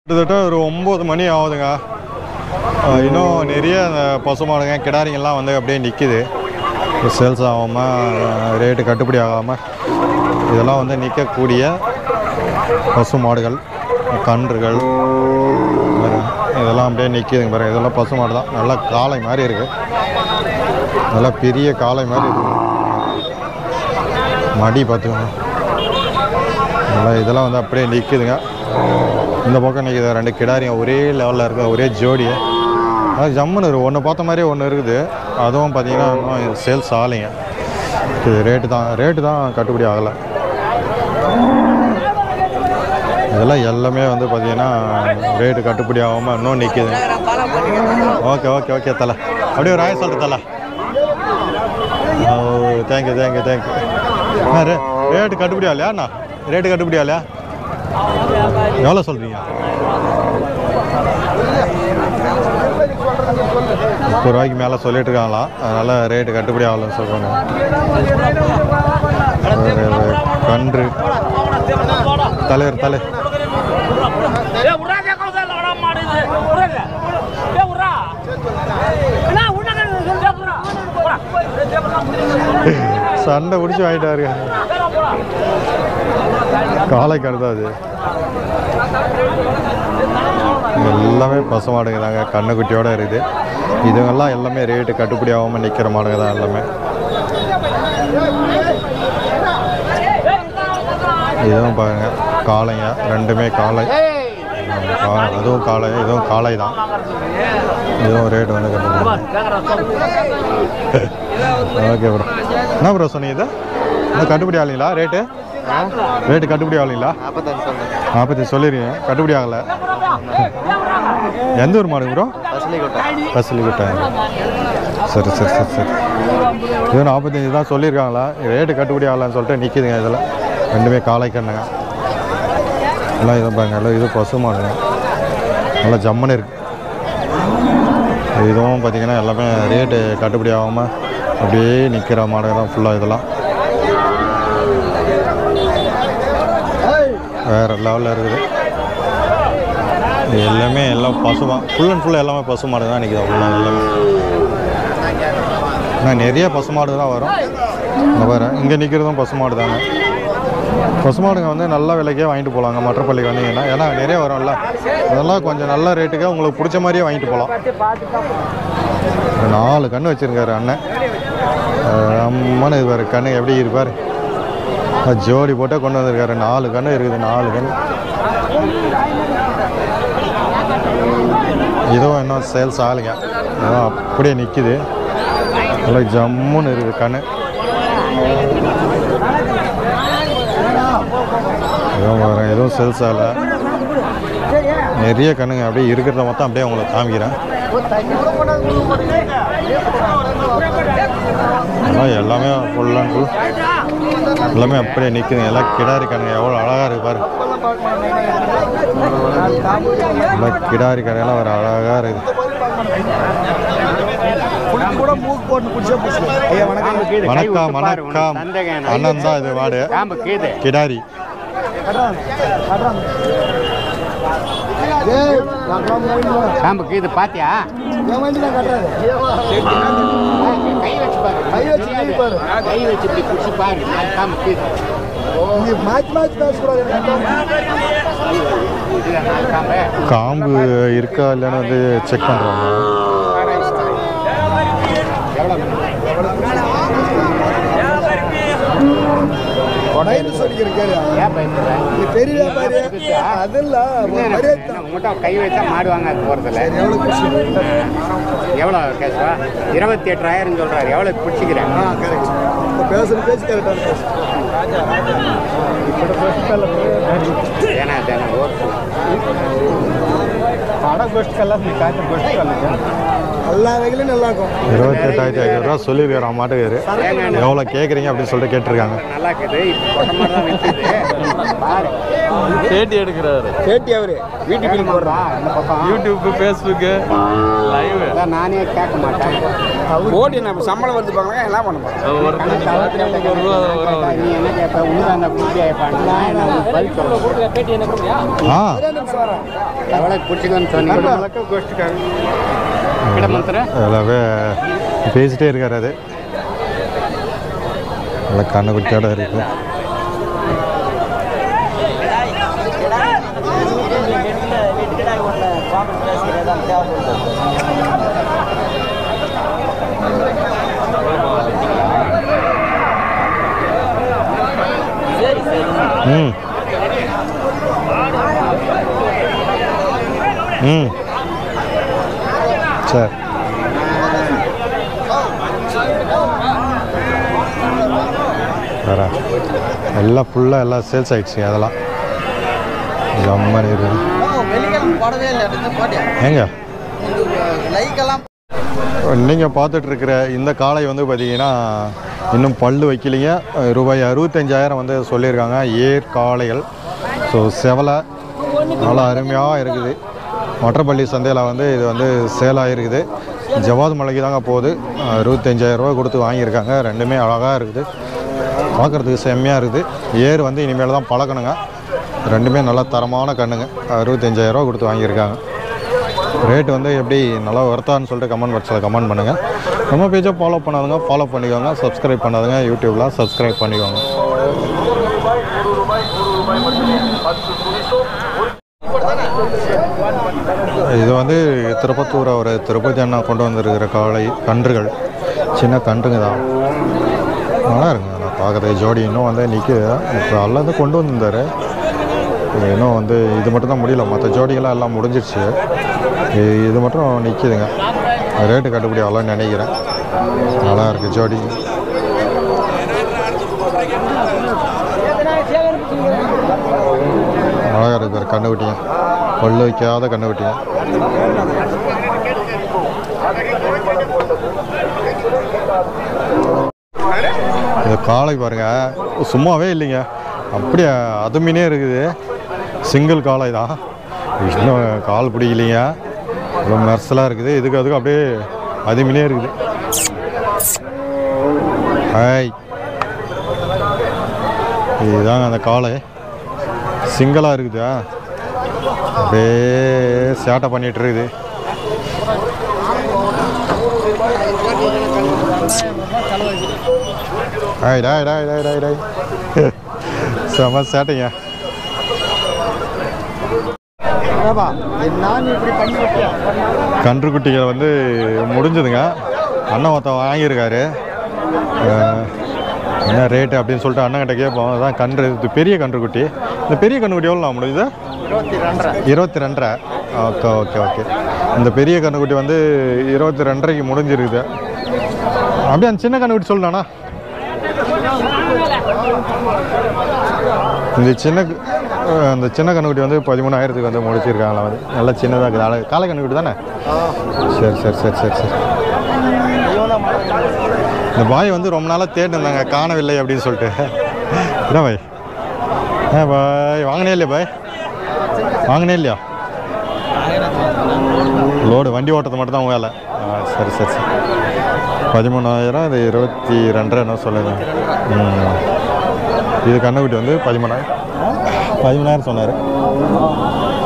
கிட்டத்தட்ட ஒரு ஒம்பது மணி ஆகுதுங்க அஹ் இன்னும் நிறைய அந்த பசுமாடுங்க கிடாரிங்கெல்லாம் வந்து அப்படியே நிற்கிது சேல்ஸ் ஆகாமல் ரேட்டு கட்டுப்படி ஆகாமல் இதெல்லாம் வந்து நிற்கக்கூடிய பசு மாடுகள் கன்றுகள் பாருங்க, இதெல்லாம் அப்படியே நிற்கிதுங்க பாருங்க இதெல்லாம் பசு மாடு தான் நல்லா காளை மாதிரி இருக்குது நல்லா பெரிய காளை மாதிரி இருக்குது மடி பார்த்துக்கோங்க நல்லா இதெல்லாம் வந்து அப்படியே நிற்குதுங்க இந்த பக்கம் நிற்குது ரெண்டு கிடாரிங்க ஒரே லெவலில் இருக்குது ஒரே ஜோடி அது ஜம்முன்னு இருக்குது ஒன்று பார்த்த மாதிரியே ஒன்று இருக்குது அதுவும் பார்த்தீங்கன்னா இன்னும் சேல்ஸ் ஆகலைங்க இது ரேட்டு தான் ரேட்டு தான் கட்டுப்படி ஆகலை இதெல்லாம் எல்லாமே வந்து பார்த்தீங்கன்னா ரேட்டு கட்டுப்படி ஆகாமல் இன்னும் நிற்கிது ஓகே ஓகே ஓகே தலை அப்படியே ஒரு ஆய சொல்கிற தலை ஓ தேங்க்யூ தேங்க்யூ தேங்க்யூ அண்ணா ரே ரேட்டு கட்டுப்படி ஆகலையா அண்ணா ரேட்டு கட்டுப்படி ஆகலையா எவ்வளோ சொல்கிறீங்க முப்பது ரூபாய்க்கு மேலே சொல்லிட்டு இருக்காங்களாம் அதனால் ரேட்டு கட்டுப்படி ஆகலன்னு சொல்கிறாங்க கன்று தலைவர் தலை ஏ உரா கேட்கறது இல்ல வட மாடுது உரல ஏ உரா என்ன உன்னக சொல்லியா புரா புரா சண்டை பிடிச்சி வாங்கிட்டாரு புரா காலை கருதா அது எல்லாமே பசு மாடுங்க தாங்க கண்ணுக்குட்டியோட இருக்குது இதுங்கெல்லாம் எல்லாமே ரேட்டு கட்டுப்படி ஆகாமல் நிற்கிற மாடுங்க தான் எல்லாமே இதுவும் பாருங்க காளைங்க ரெண்டுமே காளை கா- அதுவும் காளை இதுவும் காளை தான் இதுவும் ரேட் வந்து கட்டுப்படி ஓகே ப்ரோ என்ன ப்ரோ சொன்னீங்க இது இன்னும் கட்டுப்படி ஆகலைங்களா ரேட்டு ரேட்டு கட்டுப்படி ஆகலைங்களா நாற்பத்தஞ்சு சொல்லுங்க நாற்பத்தி சொல்லிடுங்க கட்டுப்படி ஆகலை எந்த ஊர் மாடு ப்ரோ பசலிக்கோட்டை பஸ்ஸில் விட்டேன் சரி சரி சரி சரி இது நாற்பத்தஞ்சு தான் சொல்லியிருக்காங்களா ரேட்டு கட்டுப்படி ஆகலான்னு சொல்லிட்டு நிற்கிதுங்க இதில் ரெண்டுமே காலை கண்ணுங்க எல்லாம் இது பாருங்க எல்லாம் இது பசு மாடுங்க நல்லா ஜம்முன்னு இருக்கு இதுவும் பார்த்தீங்கன்னா எல்லாமே ரேட்டு கட்டுப்படி ஆகாமல் அப்படியே நிற்கிற மாடுங்க தான் ஃபுல்லாக இதெல்லாம் வேறு லெவலில் இருக்குது இது எல்லாமே எல்லாம் பசுமா ஃபுல் அண்ட் ஃபுல் எல்லாமே பசு மாடு தான் நிற்கிது ஃபுல்லாக எல்லாமே ஆனால் நிறைய பசு மாடு தான் வரும் இங்கே பாரு இங்கே நிற்கிறதும் பசு மாடு தாங்க பசு மாடுங்க வந்து நல்ல விலைக்கே வாங்கிட்டு போகலாங்க மற்றப்பள்ளிக்கு வந்தீங்கன்னா ஏன்னா நிறைய வரும்ல அதெல்லாம் கொஞ்சம் நல்ல ரேட்டுக்கு உங்களுக்கு பிடிச்ச மாதிரியே வாங்கிட்டு போகலாம் ஒரு நாலு கன்று வச்சுருக்காரு அண்ணன் அம்மனு இது பாரு கண்ணு எப்படி இருப்பார் ஜோடி போட்டே கொண்டு வந்திருக்காரு நாலு கன்று இருக்குது நாலு கன்று இதுவும் இன்னும் சேல்ஸ் ஆகலைங்க இதுவும் அப்படியே நிற்கிது நல்லா ஜம்முன்னு இருக்குது கண்ணு இதுவும் வர எதுவும் சேல்ஸ் ஆகலை நிறைய கண்ணுங்க அப்படியே இருக்கிறத மொத்தம் அப்படியே உங்களுக்கு காமிக்கிறேன் அதான் எல்லாமே ஃபுல் அண்ட் ஃபுல் எல்லாமே அப்படியே நிற்குதுங்க எல்லாம் கிடாரி கண்ணுங்க எவ்வளோ அழகாக இருக்கு பாரு எல்லாம் கிடாரி கடையெல்லாம் ஒரு அழகாக இருக்குது கூட மூக்கு போட்டு குடிச்சா பிடிச்சி ஐயா வணக்கம் வணக்கம் வணக்கம் அண்ணன் தான் இது வாடு காம்பு கீது கிடாரி ஏய் நான் மூணு காம்பு கீது பாத்தியா என் வண்டி தான் கட்டுறாரு கை வச்சு பாரு கை வச்சு கை பாரு. கை வச்சு இப்படி குடிச்சு பாரு நாலு காம்பு கீது நீ மாற்றி மாற்றி பேசக்கூடாது இதுல நாலு காம்பு காம்பு இருக்கா இல்லைன்னு வந்து செக் பண்ணுறாங்க கொடைன்னு சொல்லிக்கிற கேளு ஏன் பயப்படுற நீ பெரிய வியாபாரி அது இல்ல ஒரு மரியாதை தான். உங்கள்கிட்ட கை வச்சா மாடு வாங்க போறதில்ல சரி, எவ்வளவு குடிச்சு எவ்வளோ கேசுவா இருபத்தி எட்டாயிரம் சொல்றாரு எவ்வளோ பிடிச்சிக்கிறேன் ஆ கரெக்ட் இப்போ பேசுகிற பேச்சு கரெக்டான பேசு ஏன்னா தானே ஓட்டு அட கோஷ்டி கல்லாம் நீ காய்ச்சல் கோஷ்டி கல்லாம் எல்லா வகையிலும் நல்லா இருக்கும் இருபத்தெட்டாயிரத்தி ஐநூறுரூவா சொல்லியிருக்காரு மாட்டுக்காரு எவ்வளோ கேட்குறீங்க அப்படின்னு சொல்லிட்டு கேட்டிருக்காங்க நல்லா இருக்குது இப்போ கொட்ட மாதிரி தான் விற்கிது பாரு பேட்டி எடுக்கிறாரு பேட்டி அவரு வீட்டு பில் போடுறா இந்த பக்கம் யூடியூப் ஃபேஸ்புக்கு லைவ் அதான் நானே கேட்க மாட்டேன் ஓடி நம்ம சம்பளம் வருது பாருங்க என்ன பண்ண போறோம் ஒரு ஒரு ரூபா வரும் நீ என்ன கேட்ப உனக்கு அந்த குட்டியை பண்ணா நான் உனக்கு பதில் சொல்லுவேன் ஆ எவ்வளோ பிடிச்சிக்கன்னு சொன்னீங்க கோஷ்டிக்காரன் கிட மந்திரம் எல்லாமே பேசிட்டே இருக்காரு அது நல்லா கண்ணு குட்டியோட இருக்கு ம் ம் சரி வேற எல்லாம் ஃபுல்லாக எல்லாம் சேல்ஸ் ஆயிடுச்சு அதெல்லாம் ஜம்மன் இருக்கு வெள்ளிக்கிழமை போடவே இல்லை இந்த போட்டியா ஏங்க லைக்கெல்லாம் நீங்கள் பார்த்துட்டு இருக்கிற இந்த காளை வந்து பார்த்தீங்கன்னா இன்னும் பல்லு வைக்கலைங்க அஹ் ரூபாய் அறுபத்தஞ்சாயிரம் வந்து சொல்லியிருக்காங்க ஏர் காளைகள் ஸோ செவலை நல்லா அருமையாக இருக்குது மற்றப்பள்ளி சந்தையில் வந்து இது வந்து சேலாக இருக்குது ஜவாத் மலைக்கு தாங்க போகுது அறுபத்தஞ்சாயிரம் ரூபா கொடுத்து வாங்கியிருக்காங்க ரெண்டுமே அழகாக இருக்குது பார்க்குறதுக்கு செம்மையாக இருக்குது ஏர் வந்து இனிமேல் தான் பழக்கணுங்க ரெண்டுமே நல்லா தரமான கண்ணுங்க அறுபத்தஞ்சாயிரம் ரூபா கொடுத்து வாங்கியிருக்காங்க ரேட் வந்து எப்படி நல்லா ஒர்த்தான்னு சொல்லிட்டு கமெண்ட் பாக்ஸில் கமெண்ட் பண்ணுங்கள் நம்ம பேஜை ஃபாலோ பண்ணாதுங்க ஃபாலோ பண்ணிக்கோங்க சப்ஸ்கிரைப் பண்ணாதுங்க யூடியூப்பில் சப்ஸ்கிரைப் பண்ணிக்கோங்க இது வந்து திருப்பத்தூர் அவர் திருப்பதி அண்ணா கொண்டு வந்திருக்கிற காளை கன்றுகள் சின்ன கன்றுங்க தான் நல்லா இருங்க நான் பார்க்குறது ஜோடி இன்னும் வந்து நிற்குது இப்போ அல்லது கொண்டு வந்திருந்தாரு இன்னும் வந்து இது மட்டும் தான் முடியல மற்ற ஜோடிகள்லாம் எல்லாம் முடிஞ்சிருச்சு இ- இது மட்டும் நிற்கிதுங்க ரேட்டு கட்டுப்படி ஆகலாம்னு நினைக்கிறேன் நல்லா இருக்குது ஜோடி அழகாக இருக்கு பேர் கண்ணுக்குட்டிங்க பல்லு வைக்காத கண்ணுக்குட்டிங்க இது காளை பாருங்க சும்மாவே இல்லைங்க அப்படியே அதுமினே இருக்குது சிங்கிள் காளை தான் இன்னும் கால் பிடிக்கலைங்க ரொம்ப மெர்சலாக இருக்குது இதுக்கு அதுக்கு அப்படியே அதுமினே இருக்குது ஹாய் இதுதாங்க அந்த காளை சிங்கிளாக இருக்குதா அப்படியே சேட்டை பண்ணிட்டு இருக்குது ஹாய் டாய் டாய் டாய் டாய் டாய் செம சேட்டைங்க நான் இப்படி பண்ணி வைக்கியா கன்றுக்குட்டிகள் வந்து முடிஞ்சதுங்க அண்ணன் ஒருத்தன் வாங்கியிருக்காரு அஹ், என்ன ரேட்டு அப்படின்னு சொல்லிட்டு அண்ணன்கிட்ட கேட்போம் அதான் கன்று இது பெரிய கன்றுக்குட்டி இந்த பெரிய கன்றுக்குட்டி எவ்வளோ முடியுது இருபத்தி ரெண்டரை ஓகே ஓகே ஓகே இந்த பெரிய கன்றுக்குட்டி வந்து இருபத்தி ரெண்டரைக்கு முடிஞ்சிருக்குது அப்படியே அந்த சின்ன கன்றுக்குட்டி சொல்லணா இந்த சின்ன அஹ், அந்த சின்ன கன்றுக்குட்டி வந்து பதிமூணாயிரத்துக்கு வந்து முடிச்சிருக்காங்களா வந்து நல்லா சின்னதாக இருக்குது அழகு காலை கன்றுக்குட்டி தானே சரி சரி சரி சரி சரி இந்த பாய் வந்து ரொம்ப நாளாக தேடிருந்தாங்க காணவில்லை அப்படின்னு சொல்லிட்டு என்ன பாய் ஏ பாய் வாங்கினே இல்லையா பாய் வாங்கினே இல்லையா லோடு வண்டி ஓட்டுறது மட்டும் தான் வேலை ஆ சரி சரி சரி பதிமூணாயிரம் இது இருபத்தி ரெண்டரை என்ன சொல்லுங்க ம் இது கண்ணுக்குட்டி வந்து பதிமூணாயிரம் பதிமூணாயிரம் சொன்னார்